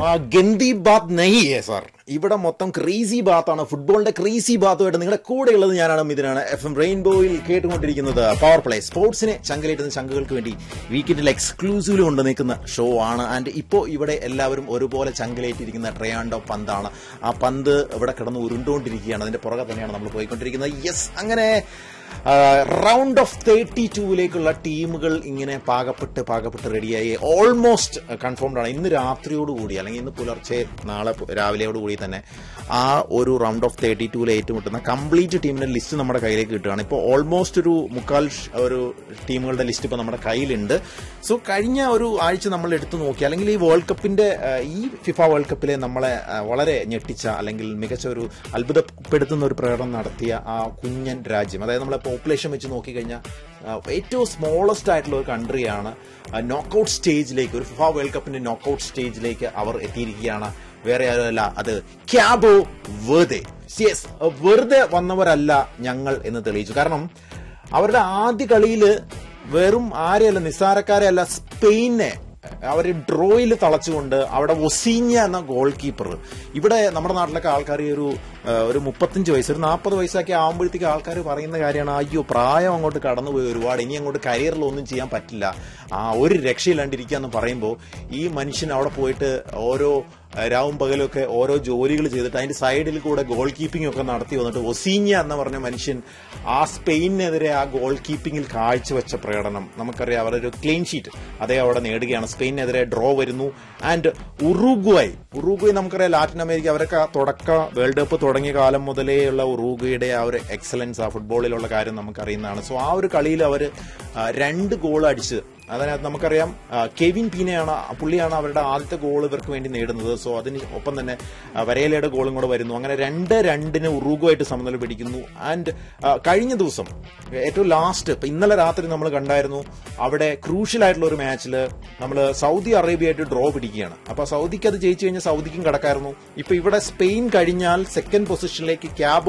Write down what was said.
ആ ഗന്തി ബാത്ത് നഹി ഹേ സാർ ഇവിടെ മൊത്തം ക്രേസി ബാത്താണ് ഫുട്ബോളിന്റെ ക്രേസി ബാത്തുമായിട്ട് നിങ്ങളുടെ കൂടെയുള്ളത് ഞാനാണ് ഇതിനാണ് എഫ് എം റെയിൻബോയിൽ കേട്ടുകൊണ്ടിരിക്കുന്നത് പവർ പ്ലേ സ്പോർട്സിനെ ചങ്കലേറ്റുന്ന ചങ്കുകൾക്ക് വേണ്ടി വീക്കെൻഡിൽ എക്സ്ക്ലൂസീവിൽ കൊണ്ട് നിൽക്കുന്ന ഷോ ആണ് ആൻഡ് ഇപ്പോൾ ഇവിടെ എല്ലാവരും ഒരുപോലെ ചങ്കലേറ്റിരിക്കുന്ന ട്രയാൻഡോ പന്താണ് ആ പന്ത് ഇവിടെ കിടന്ന് ഉരുണ്ടുകൊണ്ടിരിക്കുകയാണ് അതിന്റെ പുറകെ തന്നെയാണ് നമ്മൾ പോയിക്കൊണ്ടിരിക്കുന്നത് യെസ് അങ്ങനെ റൗണ്ട് ഓഫ് തേർട്ടി ടൂവിലേക്കുള്ള ടീമുകൾ ഇങ്ങനെ പാകപ്പെട്ട് പാകപ്പെട്ട് റെഡിയായി ഓൾമോസ്റ്റ് കൺഫേംഡ് ആണ് ഇന്ന് രാത്രിയോടുകൂടി അല്ലെങ്കിൽ ഇന്ന് പുലർച്ചെ നാളെ പു- രാവിലെയോടുകൂടി തന്നെ ആ ഒരു റൗണ്ട് ഓഫ് തേർട്ടി ടൂവിൽ ഏറ്റുമുട്ടുന്ന കംപ്ലീറ്റ് ടീമിന്റെ ലിസ്റ്റ് നമ്മുടെ കയ്യിലേക്ക് കിട്ടുകയാണ് ഇപ്പോൾ ഓൾമോസ്റ്റ് ഒരു മുക്കാൽ ഷ്- ഒരു ടീമുകളുടെ ലിസ്റ്റ് ഇപ്പോൾ നമ്മുടെ കയ്യിലുണ്ട് സോ കഴിഞ്ഞ ഒരു ആഴ്ച നമ്മൾ എടുത്തു നോക്കി അല്ലെങ്കിൽ ഈ വേൾഡ് കപ്പിന്റെ ആ, ഈ ഫിഫ വേൾഡ് കപ്പിലെ നമ്മളെ ആ, വളരെ ഞെട്ടിച്ച അല്ലെങ്കിൽ മികച്ച ഒരു അത്ഭുതപ്പെടുത്തുന്ന ഒരു പ്രകടനം നടത്തിയ ആ കുഞ്ഞൻ രാജ്യം അതായത് നമ്മളെ പോപ്പുലേഷൻ വെച്ച് നോക്കിക്കഴിഞ്ഞാൽ ആ, ഏറ്റവും സ്മോളസ്റ്റ് ആയിട്ടുള്ള ഒരു കൺട്രിയാണ് നോക്കൌട്ട് സ്റ്റേജിലേക്ക് ഒരു ഫിഫ വേൾഡ് കപ്പിന്റെ നോക്കൌട്ട് സ്റ്റേജിലേക്ക് അവർ എത്തിയിരിക്കുകയാണ് വേറെ ആരുമല്ല അത് ക്യാബോ വെറുതെ യെസ് വെറുതെ വന്നവരല്ല ഞങ്ങൾ എന്ന് തെളിയിച്ചു കാരണം അവരുടെ ആദ്യ കളിയില് വെറും ആരെയല്ല നിസ്സാരക്കാരെയല്ല സ്പെയിനെ അവർ ഡ്രോയിൽ തളച്ചുകൊണ്ട് അവിടെ ഒസീഞ്ഞ എന്ന ഗോൾ കീപ്പർ ഇവിടെ നമ്മുടെ നാട്ടിലൊക്കെ ആൾക്കാർ ഈ ഒരു ആ, ഒരു മുപ്പത്തഞ്ച് വയസ്സ് ഒരു നാൽപ്പത് വയസ്സൊക്കെ ആകുമ്പോഴത്തേക്ക് ആൾക്കാർ പറയുന്ന കാര്യമാണ് അയ്യോ പ്രായം അങ്ങോട്ട് കടന്നുപോയി ഒരുപാട് ഇനി അങ്ങോട്ട് കരിയറിൽ ഒന്നും ചെയ്യാൻ പറ്റില്ല ആ ഒരു രക്ഷയില്ലാണ്ടിരിക്കുക എന്ന് പറയുമ്പോൾ ഈ മനുഷ്യൻ അവിടെ പോയിട്ട് ഓരോ ആ, രാവും പകലൊക്കെ ഓരോ ജോലികൾ ചെയ്തിട്ട് അതിന്റെ സൈഡിൽ കൂടെ ഗോൾ കീപ്പിംഗ് ഒക്കെ നടത്തി വന്നിട്ട് ഒസീഞ്ഞ എന്ന് പറഞ്ഞ മനുഷ്യൻ ആ സ്പെയിനെതിരെ ആ ഗോൾ കീപ്പിംഗിൽ കാഴ്ചവെച്ച പ്രകടനം നമുക്കറിയാം അവരൊരു ക്ലീൻ ഷീറ്റ് അതേ അവിടെ നേടുകയാണ് സ്പെയിനെതിരെ ഡ്രോ വരുന്നു ആൻഡ് ഉറുഗ്വായ് ഉറുഗ്വായ് നമുക്കറിയാം ലാറ്റിൻ അമേരിക്ക അവരൊക്കെ ആ തുടക്ക വേൾഡ് കപ്പ് തുടങ്ങിയ കാലം മുതലേ ഉള്ള ഉറുഗ്വയുടെ ആ ഒരു എക്സലൻസ് ആ ഫുട്ബോളിലുള്ള കാര്യം നമുക്കറിയുന്നതാണ് സോ ആ ഒരു കളിയിൽ അവർ രണ്ട് ഗോൾ അടിച്ച് അതിനകത്ത് നമുക്കറിയാം ആ, കെവിൻ പീനയാണ് പുള്ളിയാണ് അവരുടെ ആദ്യത്തെ ഗോൾ ഇവർക്ക് വേണ്ടി നേടുന്നത് സോ അതിന് ഒപ്പം തന്നെ ആ, വരേലയുടെ ഗോളും കൂടെ വരുന്നു അങ്ങനെ രണ്ട് രണ്ടിന് ഉറുഗുമായിട്ട് സമനില പിടിക്കുന്നു ആൻഡ് കഴിഞ്ഞ ദിവസം ഏറ്റവും ലാസ്റ്റ് ഇപ്പൊ ഇന്നലെ രാത്രി നമ്മൾ കണ്ടായിരുന്നു അവിടെ ക്രൂഷ്യൽ ആയിട്ടുള്ള ഒരു മാച്ചിൽ നമ്മൾ സൗദി അറേബ്യയായിട്ട് ഡ്രോ പിടിക്കുകയാണ് അപ്പൊ സൗദിക്ക് അത് ജയിച്ചു കഴിഞ്ഞാൽ സൗദിക്കും കടക്കായിരുന്നു ഇപ്പൊ ഇവിടെ സ്പെയിൻ കഴിഞ്ഞാൽ സെക്കൻഡ് പൊസിഷനിലേക്ക് ക്യാബോ